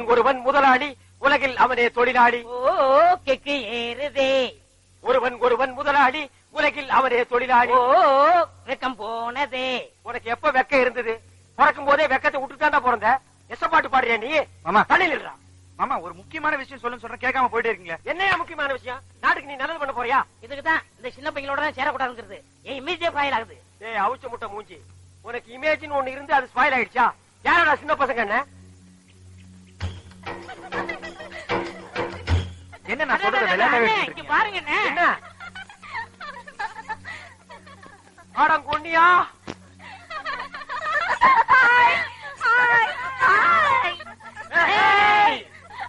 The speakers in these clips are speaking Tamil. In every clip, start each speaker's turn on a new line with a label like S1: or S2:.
S1: ஒருவன் முதலாளி உலகில் அவனே தொழிலாளி
S2: ஓ கெக்கு ஏறுதே
S1: ஒருவன் ஒருவன் முதலாளி உலகில் அவனே தொழிலாளி
S2: ஓ வெக்கம் போனதே
S1: உனக்கு எப்ப வெக்க இருந்தது பிறக்கும் போதே வெக்கத்தை விட்டுட்டாண்டா பிறந்த எச பாட்டு பாடுறியா நீ
S3: மாமா.
S1: தள்ளிடுறா
S3: மாமா ஒரு முக்கியமான விஷயம் சொல்லுன்னு சொல்றேன் கேட்காம போயிட்டே இருக்கீங்க
S1: என்னையா முக்கியமான விஷயம் நாட்டுக்கு நீ நல்லது பண்ண போறியா
S2: இதுக்கு தான் இந்த சின்ன பையனோட தான் சேரக்கூடாதுங்கிறது என் இமேஜே ஃபைல் ஆகுது
S1: ஏய் அவுச்ச முட்டை மூஞ்சி உனக்கு இமேஜ்னு ஒண்ணு இருந்து அது ஸ்பாயில் ஆயிடுச்சா யாரோட சின்ன பசங்க என்ன
S3: என்ன நான் சொல்றது விளையாட்டவே
S2: அண்ணே,
S3: எடுத்துட்டு
S2: இங்க
S3: இருக்கீங்க?
S2: பாருங்க அண்ணே.
S1: என்ன ஆடம் கொண்டியா
S2: ஏய்,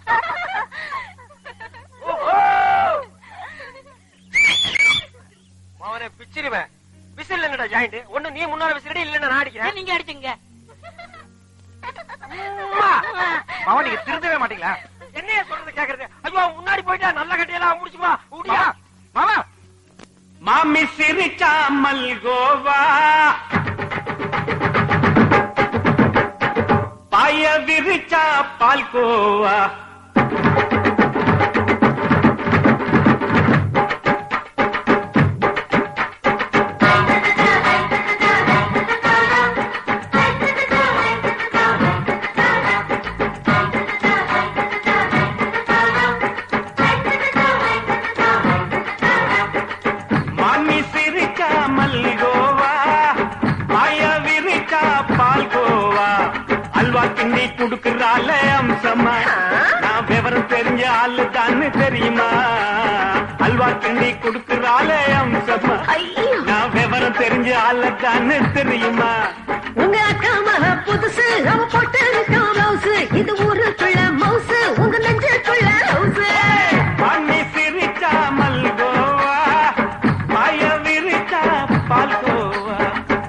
S1: அவனை பிச்சிருவேன் விசில் என்னடா ஜாயிண்ட் ஒண்ணு நீ முன்னால விசிலடி இல்லன்னா நான் அடிக்கிறேன்
S2: நீங்க அடிச்சுங்க
S1: அம்மா,
S3: மாமா நீங்க திருந்தவே மாட்டீங்களா
S1: என்னைய சொல்றது கேக்குறது ஐயோ முன்னாடி போயிட்டா நல்ல கட்டியெல்லாம் முடிச்சுமா முடியா
S3: மாமா
S4: மாமி சிரிச்சா மல்கோவா பாய விரிச்சா பால்கோவா மாமி சிரிச்சா மல்கோவா பாய விரிச்சா பால்கோவா அல்வா கிண்டி குடுக்கறால அம்சமா நான் விவரம் தெரிஞ்ச ஆளு தான்னு தெரியுமா அல்வா கிண்டி குடுக்கறால அம்சமா நான் விவரம் தெரிஞ்ச ஆளு தான்னு தெரியுமா
S5: உங்க அக்கா மக புதுசு அவ போட்டு பிளவுஸ் இது ஊருக்குள்ள மவுசு உங்க நெஞ்சுக்குள்ள ஹவுஸ்
S4: மாமி சிரிச்சா மல்கோவா பாய விரிச்சா பால்கோவா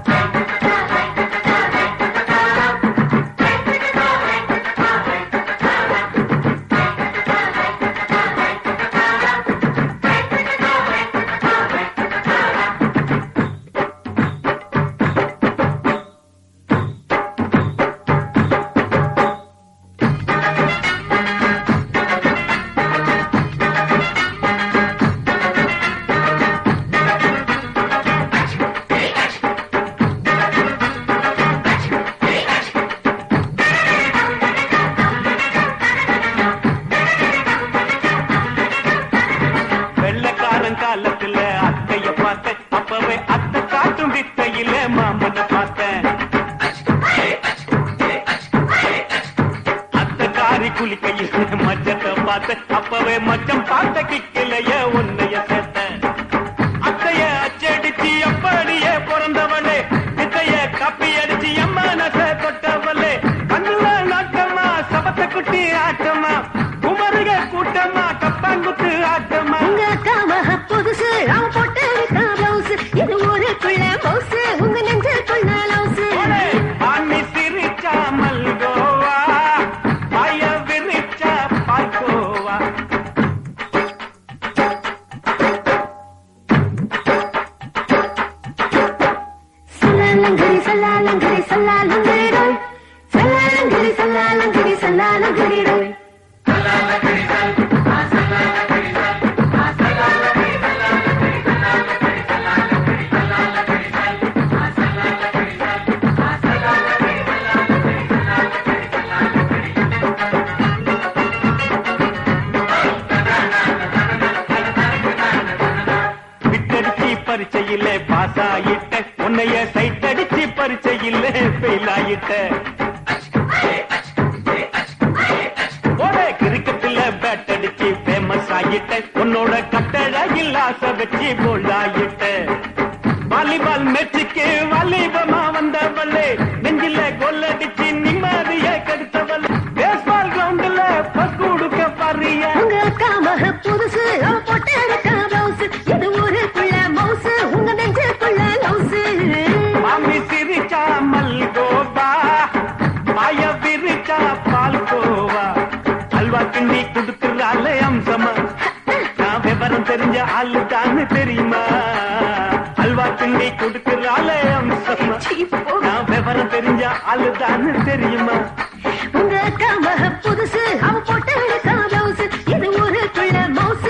S4: வெள்ளக்காரன் காலத்துல அத்தைய பார்த்தேன் அப்பவே அத்தை காட்டும் வித்தையில மாமனை பார்த்தேன் அத்தை காரி குளிக்கையில மச்சத்தை பார்த்தேன் அப்பவே மச்சம் பார்த்த கிக்கலைய உன்னைய சேர்த்தேன் அத்தைய அச்சடிச்சு அப்படியே பிறந்தவளே வித்தைய கப்பி அடிச்சு எம்மனச தொட்டவளே கண்ணுல நாட்டமா சபத்த குட்டி ஆட்டமா குமருக கூட்டமா கப்பாங்குத்து ஆட்டமா
S5: உங்க அக்கா மக புதுசு அவ போட்டு பிளவுஸ் இது ஊருக்குள்ள மவுசு உங்க நெஞ்சுக்குள்ள லவுஸ்
S4: ஆமி சிரிச்சா மல்கோவா பாய விரிச்சா பால்கோவா
S5: சல்லாலங்கரி சல்லாலங்கரி சல்லாலங்கரி டோய் சல்லாலங்கரி சல்லாலங்கரி சல்லாலங்கரி டோய்
S4: விட்டடிச்சு பரீட்சையில பாஸ் ஆயிட்ட உன்னைய சைட் அடிச்சு பரீட்சையில ஃபெயில் ஆயிட்ட ஒரே கிரிக்கெட்ல பேட் அடிச்சு ஃபேமஸ் ஆயிட்ட உன்னோட கட்டழகில் ஆசை வச்சு போல்ட் ஆயிட்ட வாலிபால் மேட்சுக்கு வாலிபமா வந்தவளே நெஞ்சில கோல் அடிச்சு நிம்மதிய கெடுத்தவளே பேஸ்பால் கிரவுண்ட்ல பஸ் கொடுக்க பாரியா
S5: உங்க அக்கா மக புதுசு அவ போட்டு பிளவுஸ் இது ஊருக்குள்ள மவுசு உங்க நெஞ்சுக்குள்ள லவுஸ்
S4: மாமி சிரிச்சா மல்கோவா பாய விரிச்சா பால்கோவா அல்வா கிண்டி குடுக்கறால அம்சமா நான் விவரம் தெரிஞ்ச ஆளு தான்னு தெரியுமா அல்வா கிண்டி குடுக்கறால அம்சமா நான் விவரம் தெரிஞ்ச ஆளு தான்னு தெரியுமா
S5: உங்க அக்கா மக புதுசு ஊருக்குள்ள மவுசு